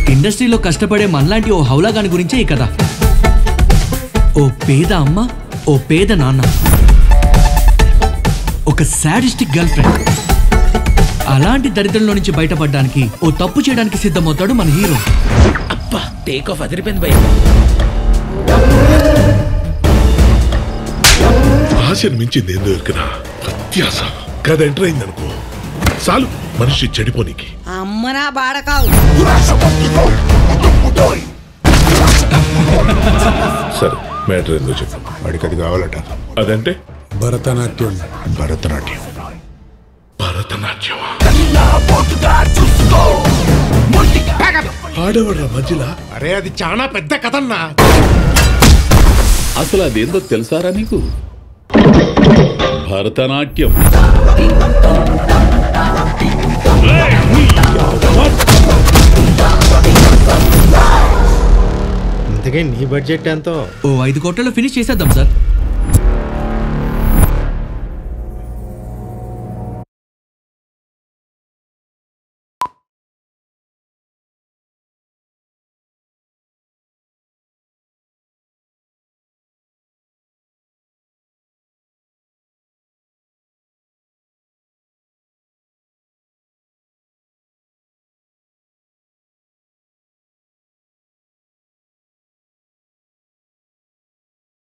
ఇండస్ట్రీలో కష్టపడే మనలాంటి ఓ హౌలాగాని గురించే ఈ కథ ఓ పేద అమ్మ ఓ పేద నాన్న ఒక సాడిస్టిక్ గర్ల్ ఫ్రెండ్ అలాంటి దరిద్రంలో నుంచి బయటపడడానికి ఓ తప్పు చేయడానికి సిద్ధమవుతాడు మన హీరో అబ్బా టేక్ ఆఫ్ అదిరిపోయింది భయ ఆశను మించింది ఏందో ఇరుకునా అత్యాస కథ ఎంటర్ అయిందనుకో చాలు మనిషి చెడిపోనికి అమ్మనా బాడకావు సరే మ్యాటర్ ఏందో చెప్పు వాడికి అది కావాలట అదంటే భరతనాట్యం భరతనాట్యం భరతనాట్యం ఆడవాళ్ళ మధ్యలో అరే అది చాలా పెద్ద కథన్నా అసలు అదేందో తెలుసారా నీకు భరతనాట్యం ఇంతకీ నీ బడ్జెట్ ఎంతో ఓ ఐదు కోట్లలో ఫినిష్ చేసేద్దాం సార్